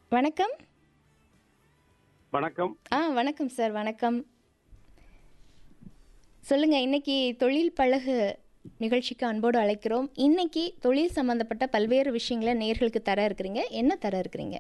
வணக்கம் வணக்கம் ஆ வணக்கம் சார் வணக்கம் சொல்லுங்க இன்னைக்கு தொழில் பழகு நிகழ்ச்சிக்கு அன்போடு அழைக்கிறோம் இன்னைக்கு தொழில் சம்பந்தப்பட்ட பல்வேறு விஷயங்களை நேர்களுக்கு தர இருக்கிறீங்க என்ன தர இருக்கிறீங்க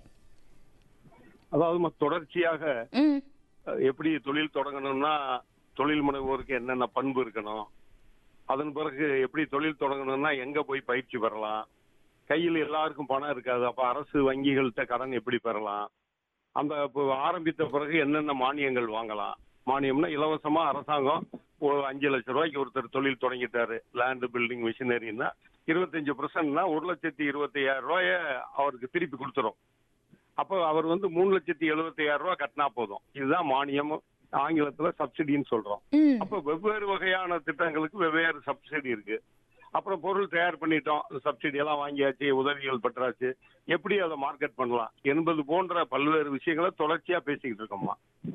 அதாவது ம- தொடர்ச்சியாக ம் அஹ், எப்படி தொழில் தொடங்கணும்னா தொழில் முனைவோருக்கு என்னென்ன பண்பு இருக்கணும் அதன் பிறகு எப்படி தொழில் தொடங்கணும்னா எங்க போய் பயிற்சி பெறலாம் கையில் எல்லாருக்கும் பணம் இருக்காது அப்ப அரசு வங்கிகள்கிட்ட கடன் எப்படி பெறலாம் அந்த இப்போ ஆரம்பித்த பிறகு என்னென்ன மானியங்கள் வாங்கலாம் மானியம்னா இலவசமா அரசாங்கம் ஒரு அஞ்சு லட்சம் ரூபாய்க்கு ஒருத்தர் தொழில் தொடங்கிட்டாரு லேண்ட் பில்டிங் மிஷினரின்னா இருபத்தஞ்சு பர்சன்ட்னா ஒரு லட்சத்தி இருபத்தி ஐயாயிரம் ரூபாய அவருக்கு திருப்பி கொடுத்துரும் அப்போ அவர் வந்து மூணு லட்சத்தி எழுபத்தி ஐயாயிரம் ரூபாய் கட்டினா போதும் இதுதான் மானியம் ஆங்கிலத்துல சப்சிடின்னு சொல்றோம் ம் அப்ப வெவ்வேறு வகையான திட்டங்களுக்கு வெவ்வேறு சப்சிடி இருக்கு அப்புறம் பொருள் தயார் பண்ணிட்டோம் சப்சிடி எல்லாம் வாங்கியாச்சு உதவிகள் பெற்றாச்சு எப்படி அதை மார்க்கெட் பண்ணலாம் என்பது போன்ற பல்வேறு விஷயங்களை தொடர்ச்சியா பேசிக்கிட்டு இருக்கோம்மா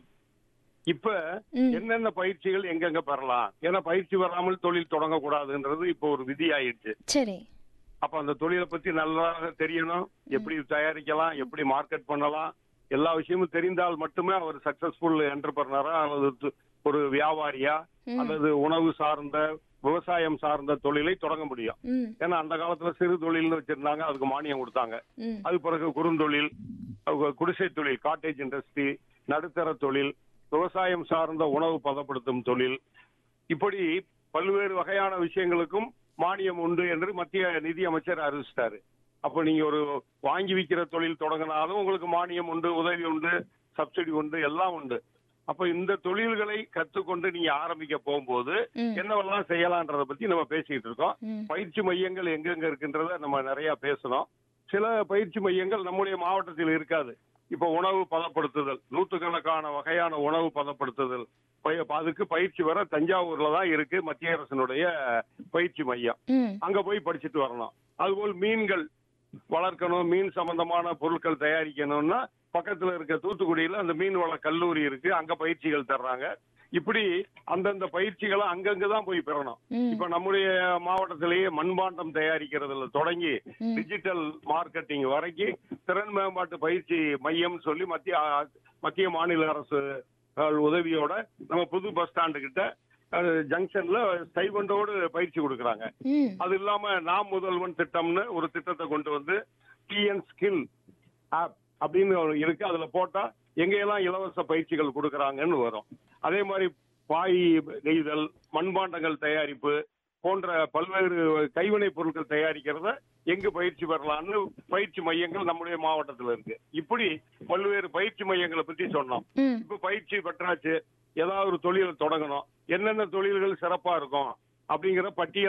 இப்ப ம். என்னென்ன பயிற்சிகள் எங்கெங்க பெறலாம் ஏன்னா பயிற்சி வராமல் தொழில் தொடங்கக்கூடாதுன்றது இப்போ ஒரு விதி ஆயிடுச்சு சரி அப்ப அந்த தொழிலை பத்தி நல்லாக தெரியணும் எப்படி தயாரிக்கலாம் எப்படி மார்க்கெட் பண்ணலாம் எல்லா விஷயமும் தெரிந்தால் மட்டுமே அவர் சக்சஸ்ஃபுல் என்டர்பிரனரா அல்லது து- ஒரு வியாபாரியா ம். அல்லது உணவு சார்ந்த விவசாயம் சார்ந்த தொழிலை தொடங்க முடியும் ம் ஏன்னா அந்த காலத்துல சிறு தொழில்னு வச்சிருந்தாங்க அதுக்கு மானியம் கொடுத்தாங்க ம் அது பிறகு குறுந்தொழில் அஹ் குடிசை தொழில் காட்டேஜ் இண்டஸ்ட்ரி நடுத்தர தொழில் விவசாயம் சார்ந்த உணவு பதப்படுத்தும் தொழில் இப்படி பல்வேறு வகையான விஷயங்களுக்கும் மானியம் உண்டு என்று மத்திய நிதி அமைச்சர் அறிவிச்சிட்டாரு அப்ப நீங்க ஒரு வாங்கி விற்கிற தொழில் தொடங்கினாலும் உங்களுக்கு மானியம் உண்டு உதவி உண்டு சப்சிடி உண்டு எல்லாம் உண்டு அப்ப இந்த தொழில்களை கற்றுக்கொண்டு நீங்க ஆரம்பிக்க போகும்போது ம். என்னவெல்லாம் செய்யலான்றத பத்தி நம்ம பேசிட்டு இருக்கோம் ம். பயிற்சி மையங்கள் எங்கெங்க இருக்குன்றத நம்ம நிறைய பேசணும் சில பயிற்சி மையங்கள் நம்முடைய மாவட்டத்தில் இருக்காது இப்ப உணவு பதப்படுத்துதல் நூற்றுக்கணக்கான வகையான உணவு பதப்படுத்துதல் பய- அதுக்கு பயிற்சி வர தஞ்சாவூர்ல தான் இருக்கு மத்திய அரசினுடைய பயிற்சி மையம் ம் அங்க போய் படிச்சுட்டு வரணும் அதுபோல் மீன்கள் வளர்க்கணும் மீன் சம்பந்தமான பொருட்கள் தயாரிக்கணும்னா பக்கத்துல இருக்க தூத்துக்குடியில அந்த மீன் வள கல்லூரி இருக்கு அங்க பயிற்சிகள் தர்றாங்க இப்படி அந்தந்த பயிற்சிகளை அங்கங்க தான் போய் பெறணும் ம். இப்ப நம்முடைய மாவட்டத்திலேயே மண்பாண்டம் தயாரிக்கிறதுல தொடங்கி ம். டிஜிட்டல் மார்க்கெட்டிங் வரைக்கும் திறன் மேம்பாட்டு பயிற்சி மையம் சொல்லி மத்திய மத்திய மாநில அரசு அஹ், உதவியோட நம்ம புது பஸ் ஸ்டாண்டு கிட்ட அஹ், ஜங்ஷன்ல ஸ்டைபண்டோடு பயிற்சி கொடுக்கறாங்க ம் அது இல்லாம நாம் முதல்வன் திட்டம்னு ஒரு திட்டத்தை கொண்டு வந்து டிஎன் ஸ்கில் ஆப் அப்படின்னு ஒரு இருக்கு அதுல போட்டா எங்கெல்லாம் இலவச பயிற்சிகள் கொடுக்கறாங்கன்னு வரும் அதே மாதிரி பாய் நெய்தல் மண்பாண்டங்கள் தயாரிப்பு போன்ற பல்வேறு கைவினை பொருட்கள் தயாரிக்கிறத எங்கு பயிற்சி பெறலாம்னு பயிற்சி மையங்கள் நம்முடைய மாவட்டத்துல இருக்கு இப்படி பல்வேறு பயிற்சி மையங்களை பத்தி சொன்னோம் ம் இப்ப பயிற்சி பெற்றாச்சு ஏதாவது ஒரு தொழிலை தொடங்கணும் என்னென்ன தொழில்கள் சிறப்பா இருக்கும் அப்படிங்கிற பட்டியல்